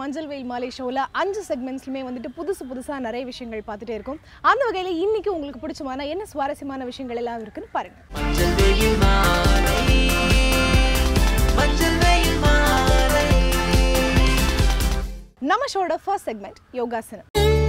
மஞ்சள் வெயில் மாலை ஷோவில் அஞ்சு செக்மெண்ட்ஸ்லுமே வந்துட்டு புதுசு புதுசாக நிறைய விஷயங்கள் பார்த்துட்டே இருக்கும் அந்த வகையில் இன்னைக்கு உங்களுக்கு பிடிச்சமான என்ன சுவாரஸ்யமான விஷயங்கள் எல்லாம் இருக்குன்னு பாருங்க மஞ்சள் வெயில் மாலை மஞ்சள் வெயில் மாலை நம்ம ஷோட ஃபர்ஸ்ட் செக்மெண்ட் யோகாசனம்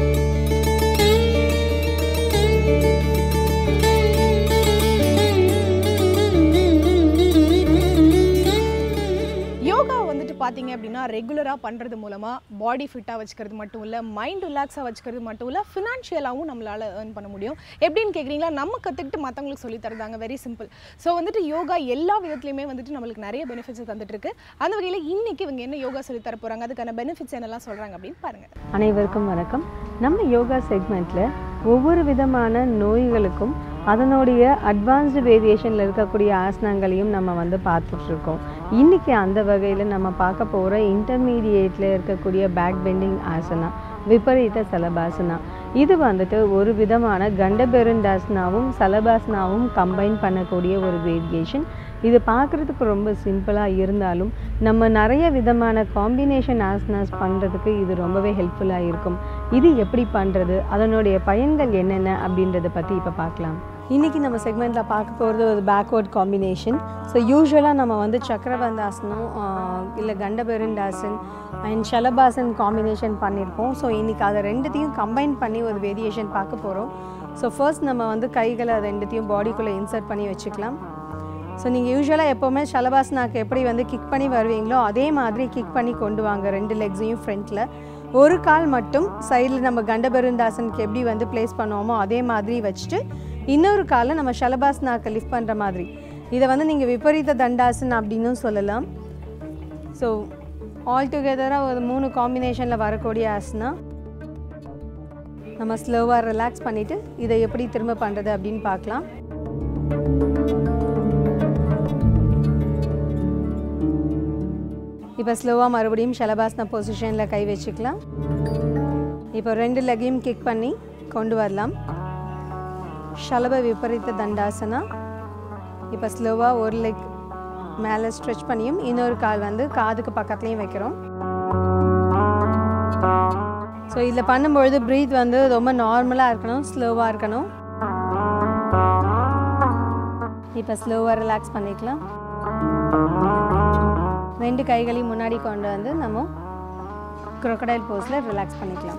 யோகா வந்துட்டு பார்த்தீங்க அப்படின்னா ரெகுலராக பண்ணுறது மூலமாக பாடி ஃபிட்டாக வச்சுக்கிறது மட்டும் இல்லை மைண்ட் ரிலாக்ஸாக வச்சுக்கிறது மட்டும் இல்லை ஃபினான்ஷியலாகவும் நம்மளால் ஏர்ன் பண்ண முடியும் எப்படின்னு கேட்குறீங்களா நம்ம கற்றுக்கிட்டு மற்றவங்களுக்கு சொல்லி தரதாங்க வெரி சிம்பிள் ஸோ வந்துட்டு யோகா எல்லா விதத்துலையுமே வந்துட்டு நம்மளுக்கு நிறைய பெனிஃபிட்ஸ் தந்துட்டு இருக்கு அந்த வகையில் இன்னைக்கு இவங்க என்ன யோகா சொல்லி தர போகிறாங்க அதுக்கான பெனிஃபிட்ஸ் என்னெல்லாம் சொல்கிறாங்க அப்படின்னு பாருங்கள் அனைவருக்கும் வணக்கம் நம்ம யோகா செக்மெண்ட்டில் ஒவ்வொரு விதமான நோய்களுக்கும் அதனுடைய அட்வான்ஸ்டு வேரியேஷனில் இருக்கக்கூடிய ஆசனங்களையும் நம்ம வந்து பார்த்துட்ருக்கோம் இன்றைக்கி அந்த வகையில் நம்ம பார்க்க போகிற இன்டர்மீடியேட்டில் இருக்கக்கூடிய பேக் பெண்டிங் ஆசனா விபரீத சலபாசனா இது வந்துட்டு ஒரு விதமான கண்டபெருண்டாசனாவும் சலபாசனாவும் கம்பைன் பண்ணக்கூடிய ஒரு வேரியேஷன் இது பார்க்குறதுக்கு ரொம்ப சிம்பிளாக இருந்தாலும் நம்ம நிறைய விதமான காம்பினேஷன் ஆசனாஸ் பண்ணுறதுக்கு இது ரொம்பவே ஹெல்ப்ஃபுல்லாக இருக்கும் இது எப்படி பண்ணுறது அதனுடைய பயன்கள் என்னென்ன அப்படின்றத பற்றி இப்போ பார்க்கலாம் இன்றைக்கி நம்ம செக்மெண்ட்டில் பார்க்க போகிறது ஒரு பேக்வர்ட் காம்பினேஷன் ஸோ யூஸ்வலாக நம்ம வந்து சக்கரவந்தாசனம் இல்லை கண்டபெருண்டாசன் அண்ட் ஷலபாசன் காம்பினேஷன் பண்ணியிருப்போம் ஸோ இன்றைக்கி அதை ரெண்டுத்தையும் கம்பைன் பண்ணி ஒரு வேரியேஷன் பார்க்க போகிறோம் ஸோ ஃபர்ஸ்ட் நம்ம வந்து கைகளை அதை ரெண்டுத்தையும் பாடிக்குள்ளே இன்சர்ட் பண்ணி வச்சுக்கலாம் ஸோ நீங்கள் யூஸ்வலாக எப்போவுமே ஷலபாசனாக்கு எப்படி வந்து கிக் பண்ணி வருவீங்களோ அதே மாதிரி கிக் பண்ணி கொண்டு வாங்க ரெண்டு லெக்ஸையும் ஃப்ரண்ட்டில் ஒரு கால் மட்டும் சைடில் நம்ம கண்டபெருந்தாசனுக்கு எப்படி வந்து ப்ளேஸ் பண்ணுவோமோ அதே மாதிரி வச்சுட்டு இன்னொரு காலை நம்ம ஷலபாசனாக்கு லிஃப்ட் பண்ணுற மாதிரி இதை வந்து நீங்கள் விபரீத தண்டாசன் அப்படின்னும் சொல்லலாம் ஸோ ஆல் டுகெதராக ஒரு மூணு காம்பினேஷனில் வரக்கூடிய ஆசனா நம்ம ஸ்லோவாக ரிலாக்ஸ் பண்ணிவிட்டு இதை எப்படி திரும்ப பண்ணுறது அப்படின்னு பார்க்கலாம் இப்போ ஸ்லோவாக மறுபடியும் ஷலபாசன பொசிஷனில் கை வச்சுக்கலாம் இப்போ ரெண்டு லெக்கையும் கிக் பண்ணி கொண்டு வரலாம் ஷலப விபரீத தண்டாசனா இப்போ ஸ்லோவாக ஒரு லெக் மேலே ஸ்ட்ரெச் பண்ணியும் இன்னொரு கால் வந்து காதுக்கு பக்கத்துலேயும் வைக்கிறோம் ஸோ இதில் பண்ணும்பொழுது ப்ரீத் வந்து ரொம்ப நார்மலாக இருக்கணும் ஸ்லோவாக இருக்கணும் இப்போ ஸ்லோவாக ரிலாக்ஸ் பண்ணிக்கலாம் ரெண்டு கைகளையும் முன்னாடி கொண்டு வந்து நம்ம crocodile போஸில் ரிலாக்ஸ் பண்ணிக்கலாம்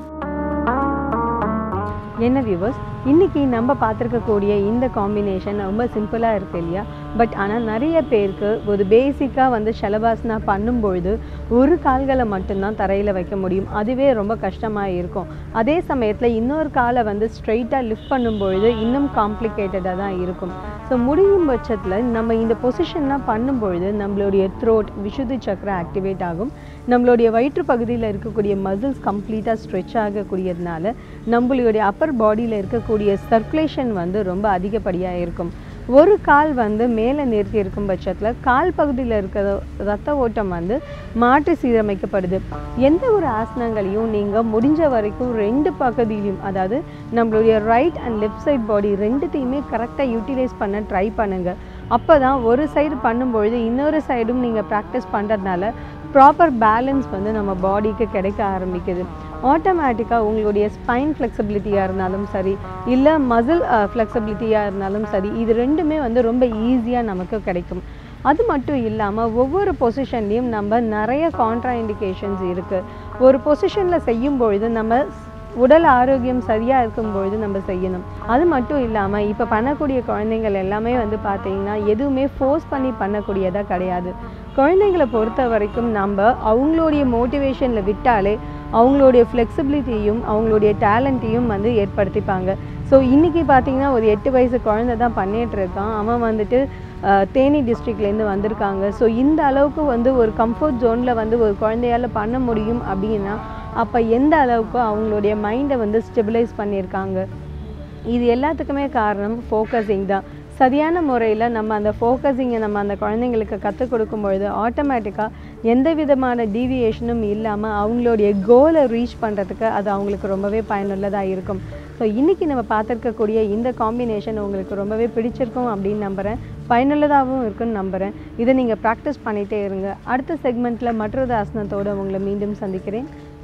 என்ன வியூவர்ஸ் இன்றைக்கி நம்ம பார்த்துருக்கக்கூடிய இந்த காம்பினேஷன் ரொம்ப சிம்பிளாக இருக்குது இல்லையா பட் ஆனால் நிறைய பேருக்கு ஒரு பேசிக்காக வந்து ஷலபாசனா பண்ணும்பொழுது ஒரு கால்களை மட்டும்தான் தரையில் வைக்க முடியும் அதுவே ரொம்ப கஷ்டமாக இருக்கும் அதே சமயத்தில் இன்னொரு காலை வந்து ஸ்ட்ரைட்டாக லிஃப்ட் பண்ணும்பொழுது இன்னும் காம்ப்ளிகேட்டடாக தான் இருக்கும் ஸோ முடியும் பட்சத்தில் நம்ம இந்த பொசிஷன்லாம் பண்ணும்பொழுது நம்மளுடைய த்ரோட் விஷுதி சக்கரை ஆக்டிவேட் ஆகும் நம்மளுடைய வயிற்று பகுதியில் இருக்கக்கூடிய மசில்ஸ் கம்ப்ளீட்டாக ஸ்ட்ரெச் ஆகக்கூடியதுனால நம்மளுடைய அப்பர் பாடியில் இருக்கக்கூடிய சர்க்குலேஷன் வந்து ரொம்ப அதிகப்படியாக இருக்கும் ஒரு கால் வந்து மேலே நிறுத்தி இருக்கும் பட்சத்தில் கால் பகுதியில் இருக்கிற ரத்த ஓட்டம் வந்து மாற்றி சீரமைக்கப்படுது எந்த ஒரு ஆசனங்களையும் நீங்கள் முடிஞ்ச வரைக்கும் ரெண்டு பகுதியிலையும் அதாவது நம்மளுடைய right and left side body ரெண்டுத்தையுமே கரெக்டாக யூட்டிலைஸ் பண்ண ட்ரை பண்ணுங்கள் அப்போ தான் ஒரு சைடு பண்ணும்பொழுது இன்னொரு சைடும் நீங்கள் ப்ராக்டிஸ் பண்ணுறதுனால ப்ராப்பர் பேலன்ஸ் வந்து நம்ம பாடிக்கு கிடைக்க ஆரம்பிக்குது ஆட்டோமேட்டிக்காக உங்களுடைய ஸ்பைன் ஃப்ளெக்சிபிலிட்டியாக இருந்தாலும் சரி இல்லை மசில் ஃப்ளெக்சிபிலிட்டியாக இருந்தாலும் சரி இது ரெண்டுமே வந்து ரொம்ப ஈஸியாக நமக்கு கிடைக்கும் அது மட்டும் இல்லாமல் ஒவ்வொரு பொசிஷன்லேயும் நம்ம நிறைய கான்ட்ரா இண்டிகேஷன்ஸ் இருக்குது ஒரு பொசிஷனில் செய்யும் பொழுது நம்ம உடல் ஆரோக்கியம் சரியாக இருக்கும் பொழுது நம்ம செய்யணும் அது மட்டும் இல்லாமல் இப்போ பண்ணக்கூடிய குழந்தைங்கள் எல்லாமே வந்து பார்த்தீங்கன்னா எதுவுமே ஃபோர்ஸ் பண்ணி பண்ணக்கூடியதாக கிடையாது குழந்தைங்களை பொறுத்த வரைக்கும் நம்ம அவங்களுடைய மோட்டிவேஷனில் விட்டாலே அவங்களுடைய ஃப்ளெக்சிபிலிட்டியும் அவங்களுடைய டேலண்ட்டையும் வந்து ஏற்படுத்திப்பாங்க ஸோ இன்றைக்கி பார்த்தீங்கன்னா ஒரு எட்டு வயசு குழந்தை தான் பண்ணிகிட்டு இருக்கான் அவன் வந்துட்டு அஹ், தேனி டிஸ்ட்ரிக்ட்லேருந்து வந்திருக்காங்க ஸோ இந்த அளவுக்கு வந்து ஒரு கம்ஃபர்ட் ஜோனில் வந்து ஒரு குழந்தையால் பண்ண முடியும் அப்படின்னா அப்போ எந்த அளவுக்கு அவங்களுடைய மைண்டை வந்து ஸ்டெபிலைஸ் பண்ணியிருக்காங்க இது எல்லாத்துக்குமே காரணம் ஃபோக்கஸிங் தான் சரியான முறையில் நம்ம அந்த ஃபோக்கஸிங்கை நம்ம அந்த குழந்தைங்களுக்கு கற்றுக் கொடுக்கும் பொழுது ஆட்டோமேட்டிக்காக எந்த விதமான டீவியேஷனும் இல்லாமல் அவங்களுடைய கோலை ரீச் பண்ணுறதுக்கு அது அவங்களுக்கு ரொம்பவே பயனுள்ளதாக இருக்கும் ஸோ இன்றைக்கி நம்ம பார்த்துருக்கக்கூடிய இந்த காம்பினேஷன் உங்களுக்கு ரொம்பவே பிடிச்சிருக்கும் அப்படின்னு நம்புகிறேன் பயனுள்ளதாகவும் இருக்குன்னு நம்புகிறேன் இதை நீங்கள் ப்ராக்டிஸ் பண்ணிகிட்டே இருங்க அடுத்த செக்மெண்ட்டில் மற்றொரு ஆசனத்தோடு உங்களை மீண்டும் சந்திக்கிறேன்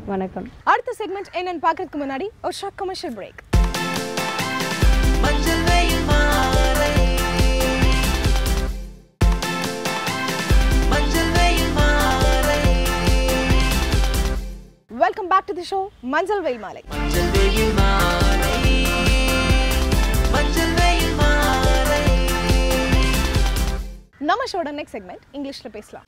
வணக்கம் அடுத்த செக்மெண்ட் என்னன்னு பார்க்கறதுக்கு முன்னாடி ஒரு ஷார்ட் கமர்ஷியல் பிரேக் மஞ்சள் வெயில் மாலை மஞ்சள் வெயில் மாலை welcome back to the show மஞ்சள் வெயில் மாலை மஞ்சள் வெயில் மாலை மஞ்சள் வெயில் மாலை நம்ம ஷோட நெக்ஸ்ட் செக்மெண்ட் இங்கிலீஷ்ல பேசலாம்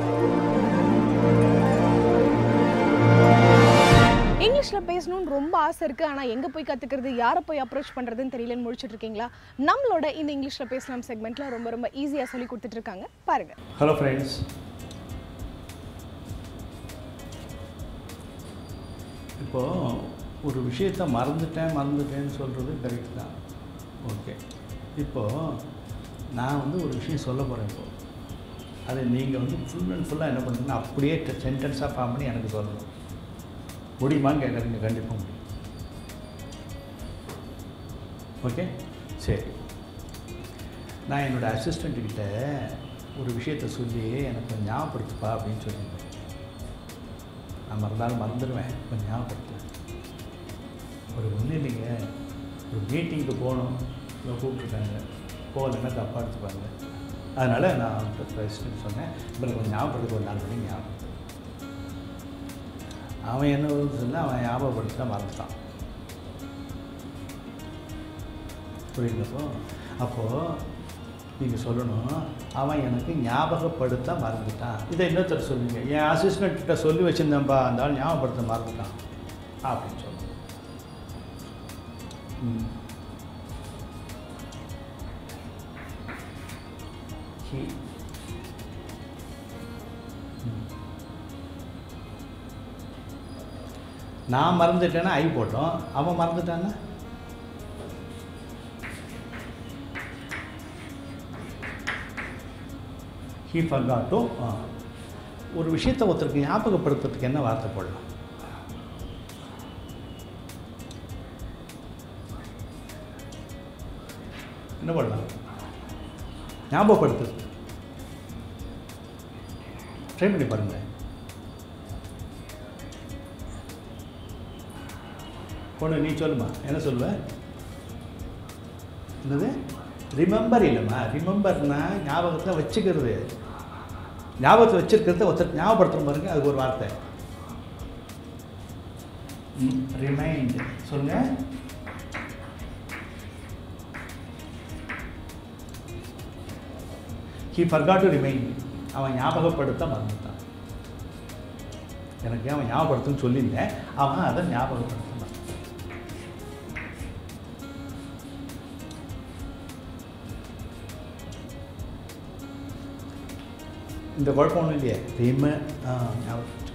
இங்கிலீஷ்ல பேசணும்னு ரொம்ப ஆசை இருக்கு ஆனா எங்க போய் கத்துக்கிறது யாரை போய் அப்ரோச் பண்றதுன்னு தெரியலன்னு முடிச்சிட்டு இருக்கீங்களா நம்மளோட இந்த இங்கிலீஷ்ல பேசலாம் செக்மெண்ட்ல ரொம்ப ரொம்ப ஈஸியா சொல்லி கொடுத்துட்டு இருக்காங்க பாருங்க ஹலோ ஃப்ரெண்ட்ஸ் இப்போது ஒரு விஷயத்தை மறந்துட்டேன் மறந்துட்டேன்னு சொல்கிறது கரெக்ட் தான் ஓகே இப்போது நான் வந்து ஒரு விஷயம் சொல்ல போகிறேன் இப்போது அதை நீங்கள் வந்து ஃபுல் அண்ட் ஃபுல்லாக என்ன பண்ணுறீங்கன்னா அப்படியே சென்டென்ஸாக ஃபார்ம் பண்ணி எனக்கு சொல்லணும் முடியுமான்னு கேட்குறீங்க கண்டிப்பாக முடியும் ஓகே சரி நான் என்னோடய அசிஸ்டண்ட்டுக்கிட்ட ஒரு விஷயத்த சொல்லி எனக்கு கொஞ்சம் ஞாபகப்படுத்துப்பா அப்படின்னு சொல்லியிருந்தேன் நான் மறந்தாலும் மறந்துடுவேன் கொஞ்சம் ஞாபகப்படுத்து ஒரு ஒன்றும் இல்லைங்க ஒரு மீட்டிங்க்கு போகணும் இவங்க கூப்பிட்ருக்காங்க போகலைன்னா தப்பாக எடுத்துப்பாங்க அதனால் நான் அவன்கிட்ட பேசிட்டு சொன்னேன் இப்போ கொஞ்சம் ஞாபகப்படுத்த ஒரு நாலு மணிக்கு ஞாபகம் அவன் என்ன சொல்ல அவன் ஞாபகப்படுத்த மறந்துட்டான் புரியுதுப்போ அப்போது நீங்கள் சொல்லணும் அவன் எனக்கு ஞாபகப்படுத்த மறந்துட்டான் இதை இன்னொருத்தர் சொல்லுங்க என் அசிஸ்டன்ட் கிட்ட சொல்லி வச்சுருந்தேன்ப்பா அந்த ஆள் ஞாபகப்படுத்த மறந்துட்டான் அப்படின்னு சொல்லணும் ம். He. ம். நான் மறந்துட்டேன்னா ஐ போட்டோம் அவன் மறந்துட்டான்னா ஹீ ஃபர்காட்டோ ஒரு விஷயத்தை ஒருத்தருக்கு ஞாபகப்படுத்துறதுக்கு என்ன வார்த்தை போடலாம் என்ன பண்ணலாம் ஞாபகப்படுத்துறது ட்ரை பண்ணி பாருங்க பொண்ணு நீ சொல்லுமா என்ன சொல்லுவ என்னது ரிமெம்பர் இல்லைம்மா ரிமெம்பர்னா ஞாபகத்தை வச்சுக்கிறது ஞாபகத்தை வச்சிருக்கிறத ஒருத்தர் ஞாபகப்படுத்துற பாருங்க அதுக்கு ஒரு வார்த்தை ரிமைண்ட் சொல்லுங்க ஹி ஃபர்காட் டு ரிமைண்ட் அவன் ஞாபகப்படுத்த மறந்துட்டான் எனக்கு அவன் ஞாபகப்படுத்துன்னு சொல்லியிருந்தேன் அவன் அதை ஞாபகப்படுத்த மறந்துட்டான் இந்த குழப்பம் ஒன்றும் இல்லையே ரிம ஆ ஞாபகம் வச்சு.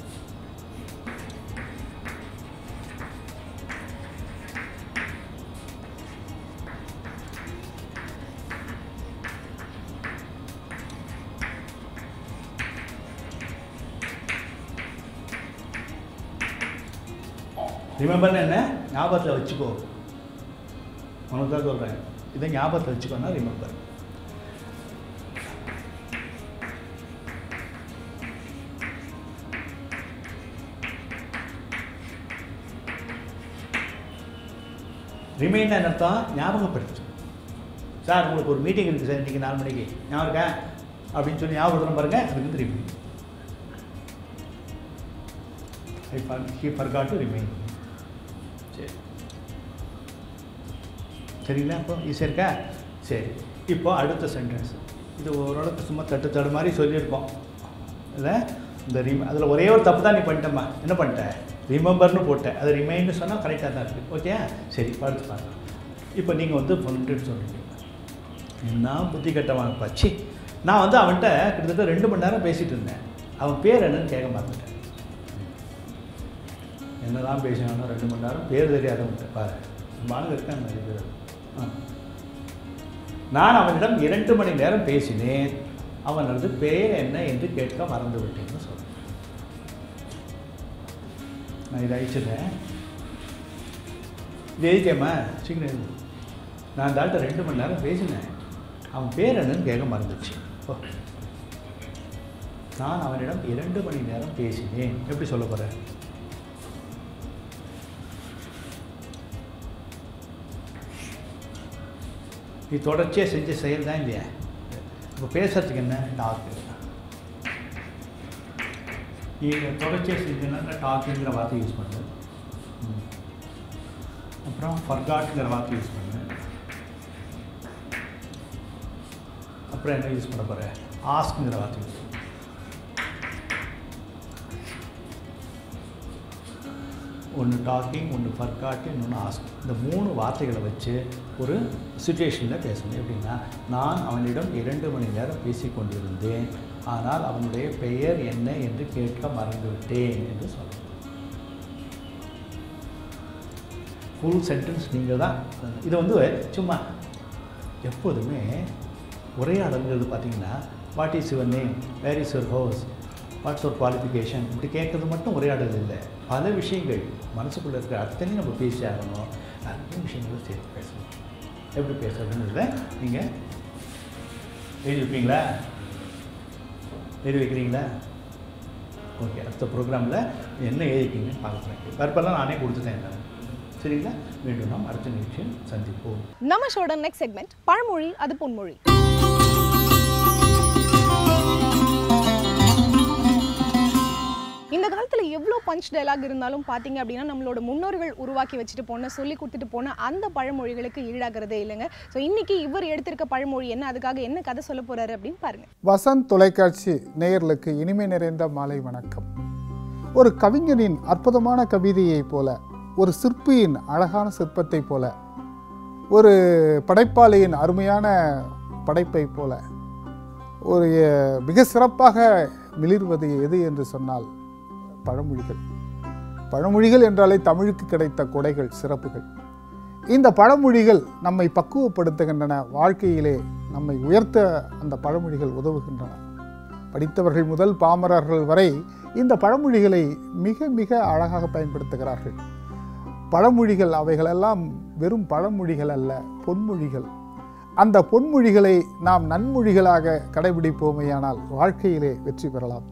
ரிமெம்பர்னு என்ன ஞாபகத்தில் வச்சுக்கோ உனக்கு தான் சொல்கிறேன் இதை ஞாபகத்தில் வச்சுக்கோன்னா ரிமெம்பர் ரிமைண்ட் என்ன அர்த்தம் ஞாபகப்படுத்து சார் உங்களுக்கு ஒரு மீட்டிங் இருக்குது சார் இன்றைக்கி நாலு மணிக்கு ஞாபகம் இருக்கா அப்படின்னு சொல்லி ஞாபகப்படுத்துகிறோம் பாருங்க அதுக்கு வந்து remind I for he forgot to remind சரி சரிங்களா இப்போ ஈஸியாக இருக்கா சரி இப்போ அடுத்த சென்டென்ஸ் இது ஓரளவுக்கு சும்மா தட்டு தடு மாதிரி சொல்லியிருக்கோம் இல்லை இந்த ரிம் அதில் ஒரே ஒரு தப்பு தான் நீ பண்ணிட்டம்மா என்ன பண்ணிட்ட ரிமெம்பர்னு போட்டேன் அது ரிமைன்னு சொன்னால் கரெக்டாக தான் இருக்குது ஓகே சரி படுத்து பாருங்க இப்போ நீங்கள் வந்து பண்ணிட்டு சொல்கிறீங்க என்ன புத்தி கட்டவன் பச்சி நான் வந்து அவன்கிட்ட கிட்டத்தட்ட ரெண்டு மணி நேரம் பேசிகிட்டு இருந்தேன் அவன் பேர் என்னன்னு கேட்க மாட்டேன் என்னதான் பேசினானோ ரெண்டு மணி நேரம் பேர் தெரியாதவன்கிட்ட பாரு பாங்க இருக்காங்க நிறைய பேர் ஆ. நான் அவனிடம் இரண்டு மணி நேரம் பேசினேன் அவனது பெயர் என்ன என்று கேட்க மறந்து விட்டேன்னு சொல்றேன் நான் இதை அழிச்சிடுறேன் இது எழுதியம்மா சீக்கிரம் எழுது நான் அந்த ஆள்கிட்ட ரெண்டு மணி நேரம் பேசினேன் அவன் பேர் என்னன்னு கேட்க மறந்துச்சு ஓ நான் அவனிடம் இரண்டு மணி நேரம் பேசினேன் எப்படி சொல்ல போகிறேன் நீ தொடர்ச்சியாக செஞ்ச செயல் தான் இல்லையா இப்போ பேசுறதுக்கு என்ன டாக்கு நீ தொடர்ச்சியாக செஞ்சேன்னா டாக்குங்கிற வார்த்தை யூஸ் பண்ணு ம். அப்புறம் ஃபர்காட்டுங்கிற வார்த்தை யூஸ் பண்ணு அப்புறம் என்ன யூஸ் பண்ண போகிற ஆஸ்க்குங்கிற வார்த்தை யூஸ் பண்ணு ஒன்று டாக்கிங் ஒன்று ஃபர்காட்டு இன்னொன்று ஆஸ்க் இந்த மூணு வார்த்தைகளை வச்சு ஒரு சுச்சுவேஷனில் பேசணும் எப்படின்னா நான் அவனிடம் இரண்டு மணி நேரம் பேசிக் கொண்டிருந்தேன் ஆனால் அவனுடைய பெயர் என்ன என்று கேட்க மறந்துவிட்டேன் என்று சொல்லணும் ஃபுல் சென்டென்ஸ் நீங்கள் தான் இதை வந்து சும்மா எப்போதுமே உரையாடல்கள் பார்த்தீங்கன்னா what is your name where is your house what's your qualification இப்படி கேட்குறது மட்டும் உரையாடல் இல்லை பல விஷயங்கள் மனசுக்குள்ளே இருக்கிற அத்தனையும் நம்ம பேசி ஆகணும் நிறைய விஷயங்களும் சேர்த்து பேசணும் எப்படி பேசுறதுன்னு நீங்கள் எழுதி வைப்பீங்களா எழுதி வைக்கிறீங்களா ஓகே அடுத்த ப்ரோக்ராமில் என்ன எழுதிக்கிங்கன்னு பார்க்குறேன் கற்பெல்லாம் நானே கொடுத்துட்டேன் எல்லாரும் சரிங்களா மீண்டும் நாம் அடுத்த நிகழ்ச்சியில் சந்திப்போம் நம்ம ஷோட நெக்ஸ்ட் செக்மெண்ட் பழமொழி அது பொன்மொழி இந்த காலத்தில் எவ்வளோ பஞ்ச் டயலாக் இருந்தாலும் பார்த்தீங்க அப்படின்னா நம்மளோட முன்னோர்கள் உருவாக்கி வச்சுட்டு போன சொல்லி கொடுத்துட்டு போன அந்த பழமொழிகளுக்கு ஈடாகிறதே இல்லைங்க ஸோ இன்னைக்கு இவர் எடுத்திருக்க பழமொழி என்ன அதுக்காக என்ன கதை சொல்ல போறாரு அப்படின்னு பாருங்க வசந்த் தொலைக்காட்சி நேயர்களுக்கு இனிமை நிறைந்த மாலை வணக்கம் ஒரு கவிஞனின் அற்புதமான கவிதையைப் போல ஒரு சிற்பியின் அழகான சிற்பத்தைப் போல ஒரு படைப்பாளியின் அருமையான படைப்பைப் போல ஒரு அஹ், மிக சிறப்பாக மிளிர்வது எது என்று சொன்னால் பழமொழிகள் பழமொழிகள் என்றாலே தமிழுக்கு கிடைத்த கொடைகள் சிறப்புகள் இந்த பழமொழிகள் நம்மை பக்குவப்படுத்துகின்றன வாழ்க்கையிலே நம்மை உயர்த்த அந்த பழமொழிகள் உதவுகின்றன படித்தவர்கள் முதல் பாமரர்கள் வரை இந்த பழமொழிகளை மிக மிக அழகாக பயன்படுத்துகிறார்கள் பழமொழிகள் அவைகளெல்லாம் வெறும் பழமொழிகள் அல்ல பொன்மொழிகள் அந்த பொன்மொழிகளை நாம் நன்மொழிகளாக கடைபிடிப்போமேயானால் வாழ்க்கையிலே வெற்றி பெறலாம்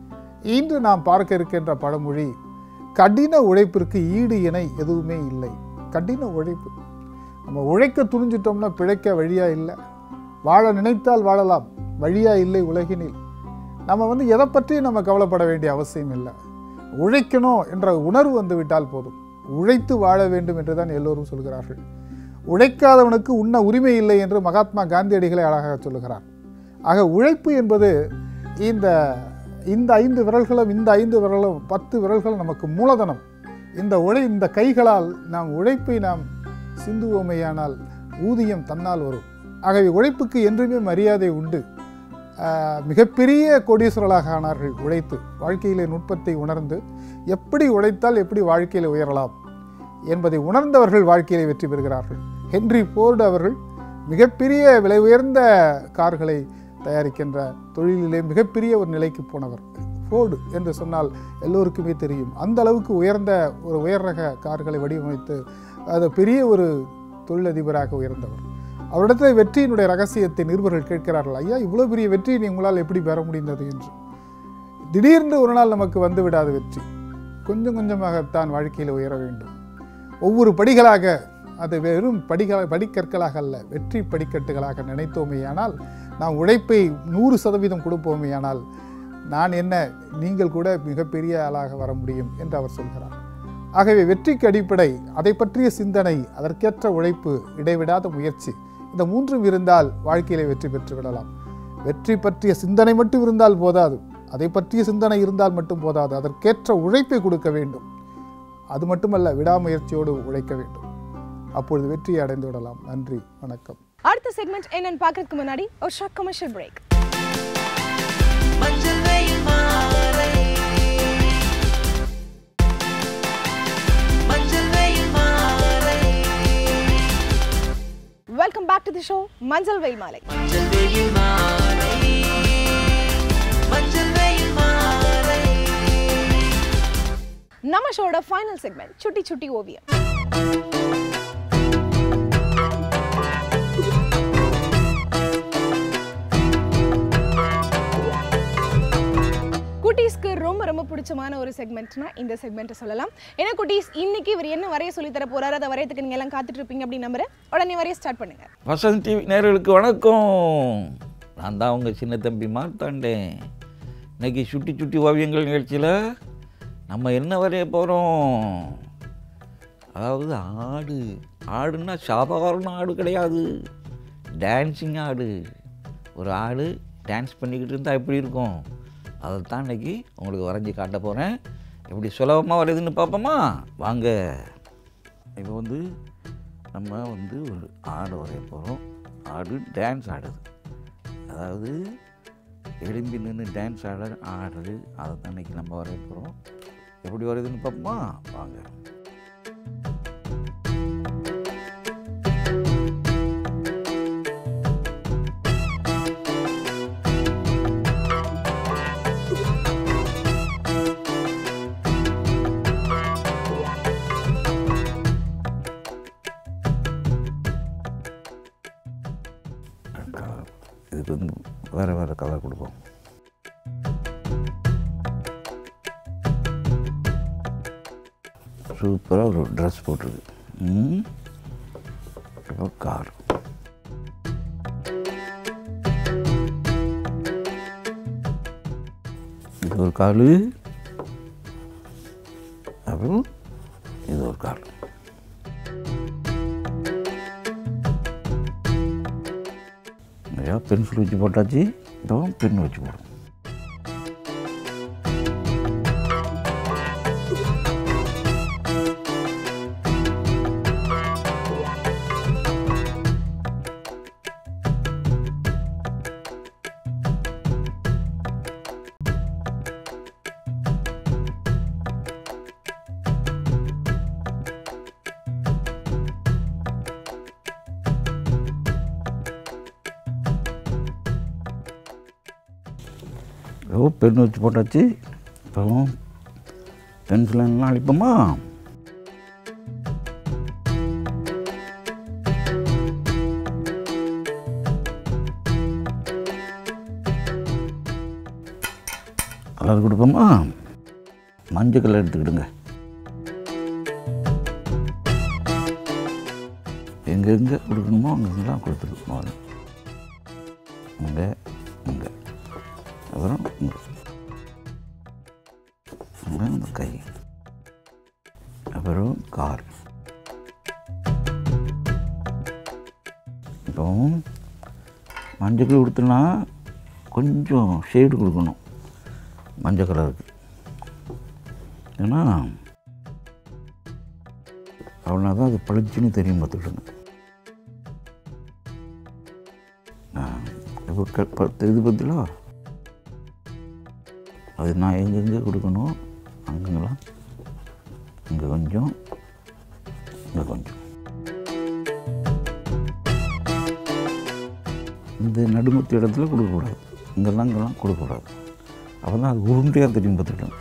இன்று நாம் பார்க்க இருக்கின்ற பழமொழி கடின உழைப்பிற்கு ஈடு இணை எதுவுமே இல்லை கடின உழைப்பு நம்ம உழைக்க துணிஞ்சிட்டோம்னா பிழைக்க வழியா இல்லை வாழ நினைத்தால் வாழலாம் வழியா இல்லை உலகினில் நம்ம வந்து எதை பற்றியும் நம்ம கவலைப்பட வேண்டிய அவசியம் இல்லை உழைக்கணும் என்ற உணர்வு வந்து விட்டால் போதும் உழைத்து வாழ வேண்டும் என்று தான் எல்லோரும் சொல்கிறார்கள் உழைக்காதவனுக்கு உண்ண உரிமை இல்லை என்று மகாத்மா காந்தியடிகளை அழகாக சொல்லுகிறார் ஆக உழைப்பு என்பது இந்த இந்த ஐந்து விரல்களும் இந்த ஐந்து விரலும் பத்து விரல்களும் நமக்கு மூலதனம் இந்த உழை இந்த கைகளால் நாம் உழைப்பை நாம் சிந்துவோமேயானால் ஊதியம் தன்னால் வரும் ஆகவே உழைப்புக்கு என்றுமே மரியாதை உண்டு ஆஹ், மிகப்பெரிய கோடீஸ்வரர்களாக ஆனார்கள் உழைத்து வாழ்க்கையிலே நுட்பத்தை உணர்ந்து எப்படி உழைத்தால் எப்படி வாழ்க்கையில் உயரலாம் என்பதை உணர்ந்தவர்கள் வாழ்க்கையிலே வெற்றி பெறுகிறார்கள் ஹென்றி போர்டு அவர்கள் மிகப்பெரிய விலை உயர்ந்த கார்களை தயாரிக்கின்ற தொழிலிலே மிகப்பெரிய ஒரு நிலைக்கு போனவர் ஃபோர்டு என்று சொன்னால் எல்லோருக்குமே தெரியும் அந்த அளவுக்கு உயர்ந்த ஒரு உயர் ரக கார்களை வடிவமைத்து அது பெரிய ஒரு தொழிலதிபராக உயர்ந்தவர் அவரிடத்தில் வெற்றியினுடைய ரகசியத்தை நிருபர்கள் கேட்கிறார்கள் ஐயா இவ்வளோ பெரிய வெற்றியை நீ உங்களால் எப்படி பெற முடிந்தது என்று திடீர்னு ஒரு நாள் நமக்கு வந்து விடாத வெற்றி கொஞ்சம் கொஞ்சமாகத்தான் வாழ்க்கையில் உயர வேண்டும் ஒவ்வொரு படிகளாக அது வெறும் படிகள படிக்கற்களாக அல்ல வெற்றி படிக்கட்டுகளாக நினைத்தோமேயானால் நாம் உழைப்பை நூறு சதவீதம் கொடுப்போமேயானால் நான் என்ன நீங்கள் கூட மிகப்பெரிய ஆளாக வர முடியும் என்று அவர் சொல்கிறார் ஆகவே வெற்றிக்கு அடிப்படை அதை பற்றிய சிந்தனை அதற்கேற்ற உழைப்பு இடைவிடாத முயற்சி இந்த மூன்றும் இருந்தால் வாழ்க்கையிலே வெற்றி பெற்று விடலாம் வெற்றி பற்றிய சிந்தனை மட்டும் இருந்தால் போதாது அதை பற்றிய சிந்தனை இருந்தால் மட்டும் போதாது அதற்கேற்ற உழைப்பை கொடுக்க வேண்டும் அது மட்டுமல்ல விடாமுயற்சியோடு உழைக்க வேண்டும் அப்பொழுது வெற்றியை அடைந்து விடலாம் நன்றி வணக்கம் அடுத்த செக்மெண்ட் என்னன்னு பார்க்கறதுக்கு முன்னாடி ஒரு ஷார்ட் கமர்ஷியல் பிரேக் மஞ்சள் வெயில் மாலை மஞ்சள் வெயில் மாலை welcome back to the show மஞ்சள் வெயில் மாலை மஞ்சள் வெயில் மாலை மஞ்சள் வெயில் மாலை நம்ம ஷோட ஃபைனல் செக்மெண்ட் சுட்டி சுட்டி ஓவியம் குட்டீஸ்க்கு ரொம்ப ரொம்ப பிடிச்சமான ஒரு செக்மெண்ட்னா இந்த செக்மெண்ட்டை சொல்லலாம் ஏன்னா குட்டீஸ் இன்னைக்கு இவர் என்ன வரைய சொல்லி தர போறாரு அதை வரையத்துக்கு நீங்க எல்லாம் காத்துட்டு இருப்பீங்க அப்படின்னு நம்புறேன் உடனே வரைய ஸ்டார்ட் பண்ணுங்க வசந்த் டிவி நேயர்களுக்கு வணக்கம் நான் தான் உங்கள் சின்ன தம்பி மார்த்தாண்டேன் இன்னைக்கு சுட்டி சுட்டி ஓவியங்கள் நிகழ்ச்சியில் நம்ம என்ன வரைய போகிறோம் அதாவது ஆடு ஆடுன்னா சாதாரண ஆடு கிடையாது டான்ஸிங் ஆடு ஒரு ஆடு டான்ஸ் பண்ணிக்கிட்டு இருந்தால் எப்படி இருக்கும் அதை தான் இன்னைக்கு உங்களுக்கு வரைஞ்சி காட்ட போகிறேன் எப்படி சுலபமாக வருதுன்னு பார்ப்போமா வாங்க இப்போ வந்து நம்ம வந்து ஒரு ஆடு வரைய போகிறோம் ஆடு டான்ஸ் ஆடுது அதாவது எலும்பி நின்று டான்ஸ் ஆட ஆடுது அதை தான் இன்னைக்கு நம்ம வரைய போகிறோம் எப்படி வருதுன்னு பார்ப்போமா வாங்க கலர் இதுக்கு வந்து வேறு வேறு கலர் கொடுப்போம் சூப்பராக ஒரு ட்ரெஸ் போட்டிருக்கு ம் இப்போ கார் இது ஒரு கால் அப்புறம் இது ஒரு கால் நிறையா பென்சில் வச்சு போட்டாச்சு இப்போ பென் வச்சு போடும் ஓ பென் வச்சு போட்டாச்சு இப்போ பென்சில் எல்லாம் அழிப்போமா கலர் கொடுப்போமா மஞ்சள் கலர் எடுத்துக்கிடுங்க எங்கெங்கே கொடுக்கணுமோ அங்கெங்கெல்லாம் கொடுத்துருக்கணும் அங்கே அங்கே அப்புறம் இங்க. அப்புறம் இந்த கை அப்புறம் கார் இப்போ மஞ்சள் கொடுத்தோன்னா கொஞ்சம் ஷேடு கொடுக்கணும் மஞ்சள் கலருக்கு ஏன்னா அவ்வளோ தான் அது பளிச்சுன்னு தெரியும் பார்த்துக்கிடுங்க இப்போ க பத்து இது பத்திலா அது நான் எங்கெங்கே கொடுக்கணும் அங்கெல்லாம் இங்கே கொஞ்சம் இங்கே கொஞ்சம் இந்த நடுமத்து இடத்துல கொடுக்கக்கூடாது இங்கெல்லாம் இங்கெல்லாம் கொடுக்கக்கூடாது அப்போ தான் அது உருண்டையாக தெரியும் பார்த்துக்கிட்டோம்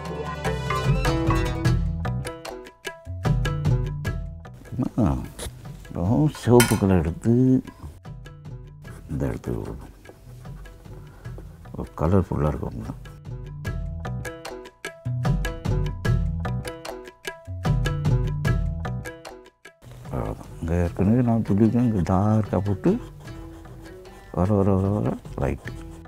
அப்புறம் சிவப்பு கலர் எடுத்து இந்த இடத்துக்கு கொடுக்கணும் கலர்ஃபுல்லாக இருக்கும் தான் அவ்வளோதான் இங்கே ஏற்கனவே நான் சொல்லியிருக்கேன் இங்கே டார்க்காக போட்டு வர வர வர வர லைட்டு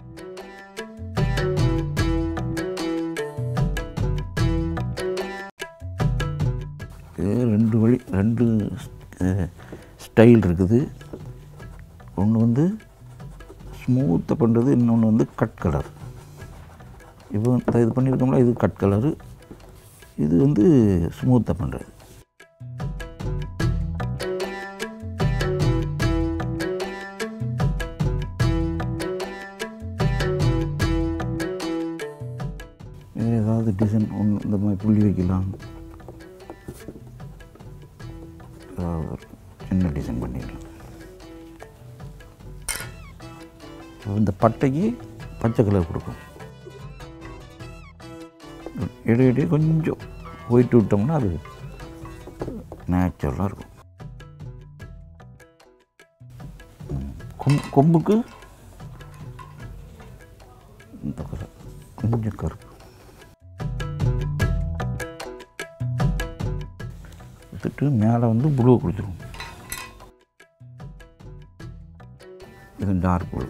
இது ரெண்டு வழி ரெண்டு ஸ்டைல் இருக்குது ஒன்று வந்து ஸ்மூத்தாக பண்ணுறது இன்னொன்று வந்து கட் கலர் இப்போ இந்த இது பண்ணியிருக்கோம்ல இது கட் கலரு இது வந்து ஸ்மூத்தாக பண்ணுறது வேறு ஏதாவது டிசைன் ஒன்று இந்த மாதிரி புள்ளி வைக்கலாம் ஏதாவது ஒரு சின்ன டிசைன் பண்ணிடலாம் இப்போ இந்த பட்டைக்கு பச்சை கலர் கொடுக்கும் இடையிடையே கொஞ்சம் ஒயிட் விட்டோம்னா அது நேச்சுரலாக இருக்கும் ம், கொம் கொம்புக்கு இந்த கலர் கொஞ்சம் கருப்பு கொடுத்துட்டு மேலே வந்து ப்ளூ கொடுத்துருவோம் இது டார்க் ப்ளூ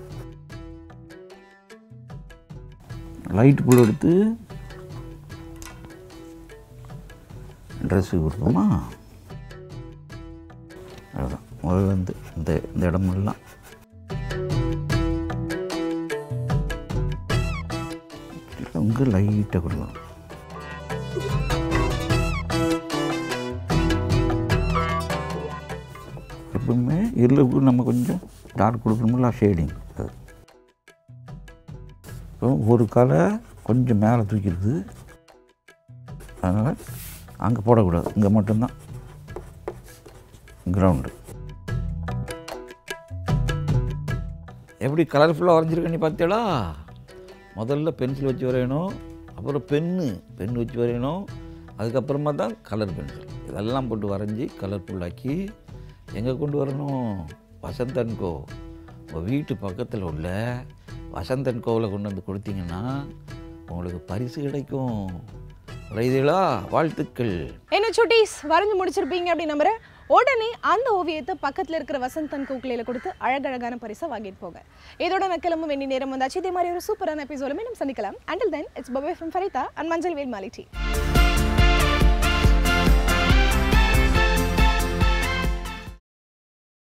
லைட் ப்ளூ எடுத்து ட்ரெஸ்ஸுக்கு கொடுப்போமா அதுதான் முதல்ல வந்து இந்த இந்த இடமெல்லாம் இங்கே லைட்டாக கொடுக்கணும் எப்பவுமே இருளுக்கு நம்ம கொஞ்சம் டார்க் கொடுக்கணும்ல ஷேடிங் அது இப்போ ஒரு கலை கொஞ்சம் மேலே தூக்கிடுது அதனால் அங்கே போடக்கூடாது இங்கே மட்டும்தான் கிரவுண்டு எப்படி கலர்ஃபுல்லாக வரைஞ்சிருக்க நீ பார்த்தீங்களா முதல்ல பென்சில் வச்சு வரையணும் அப்புறம் பென்னு பென் வச்சு வரையணும் அதுக்கப்புறமா தான் கலர் பென்சில் இதெல்லாம் போட்டு வரைஞ்சி கலர்ஃபுல்லாக்கி எங்கே கொண்டு வரணும் வசந்தன் கோ உங்கள் வீட்டு பக்கத்தில் உள்ள வசந்தன் கோவில் கொண்டு வந்து கொடுத்தீங்கன்னா உங்களுக்கு பரிசு கிடைக்கும் வரைதீங்களா வாழ்த்துக்கள் என்ன சுட்டீஸ் வரைஞ்சு முடிச்சிருப்பீங்க அப்படி நம்புறேன் உடனே அந்த ஓவியத்தை பக்கத்துல இருக்கிற வசந்தன் கூக்கிலையில கொடுத்து அழகழகான பரிசை வாங்கிட்டு போங்க இதோட நான் கிளம்ப வேண்டிய நேரம் வந்தாச்சு இதே மாதிரி ஒரு சூப்பரான எபிசோட மீண்டும் சந்திக்கலாம் அண்டில் தென் இட்ஸ் பபே ஃப்ரம் ஃபரிதா அண்ட் மஞ்சள் வேல் மாலிட்டி